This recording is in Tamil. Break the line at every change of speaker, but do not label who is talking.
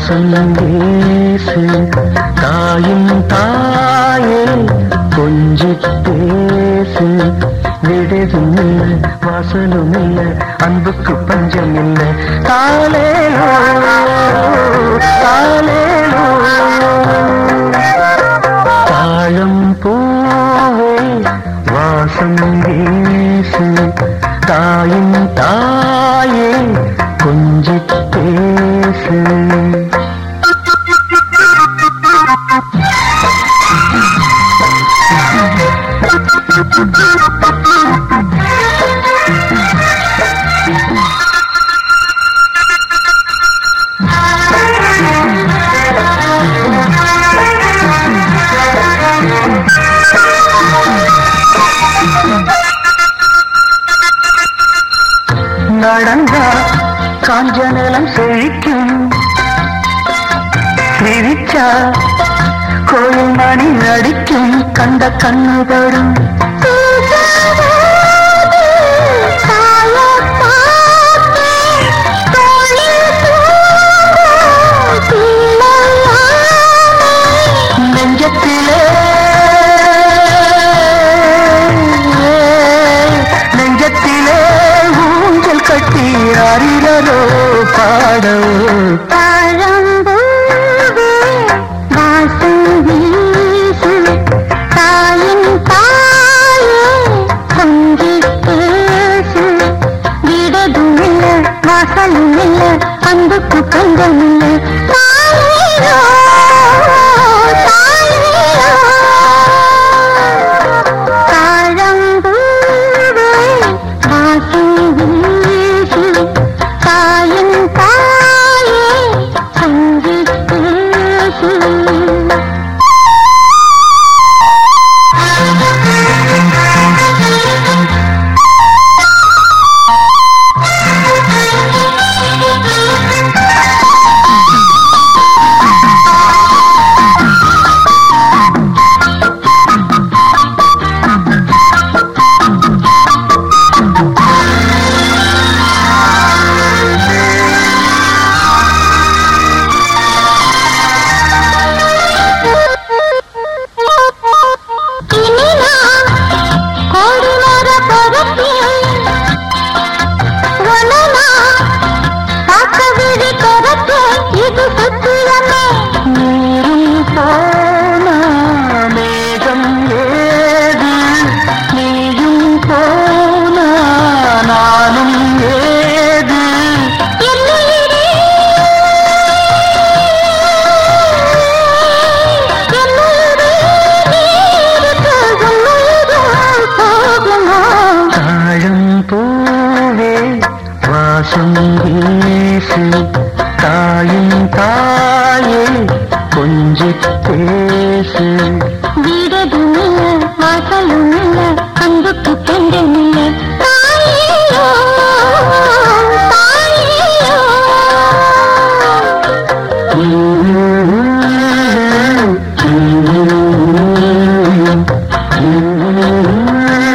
வாசம் வீசு தாயும் தாயே கொஞ்சி பேசு விடுதும் இல்லை வாசலும் இல்லை அன்புக்கு பஞ்சம் இல்லை தாலேலோ தாலேலோ தாழம் பூவே வாசம் வீசு தாயின் தாயே கொஞ்சி பேசு நடந்தா காஞ்ச நிலம் செழிக்கும் சிரிச்சா கோயில் மணி நடிக்கும் கண்ட கண்ணுபடும் நெஞ்சத்திலே நெஞ்சத்திலே ஊஞ்சல் கட்டி அறிலரோ பாடவோ
அன்புக்கு பங்கம் இல்லை தாயோ தாழம்பூவே வாசம் வீசு தாயின் தாயே சங்கித் பேசு இனினா கோடி மர பரப்பில் வனனா காக்க விழி கரத்து இது சத்தியமே
நீரும் போனா மேகம் ஏது நீயும் போனா நானும் ஏது
என்னுயிரே என்னுயிரே நீருக்கு உன்னுயிரும் போகுமா
தாழம் பூவே வாசம் வீசு தாயும் தாயே கொஞ்சி பேசு
வீடதும் இல்ல வாசலும் இல்ல அன்புக்கு பெண்டம் இல்ல தாயோ தாயோ
Mm-hmm.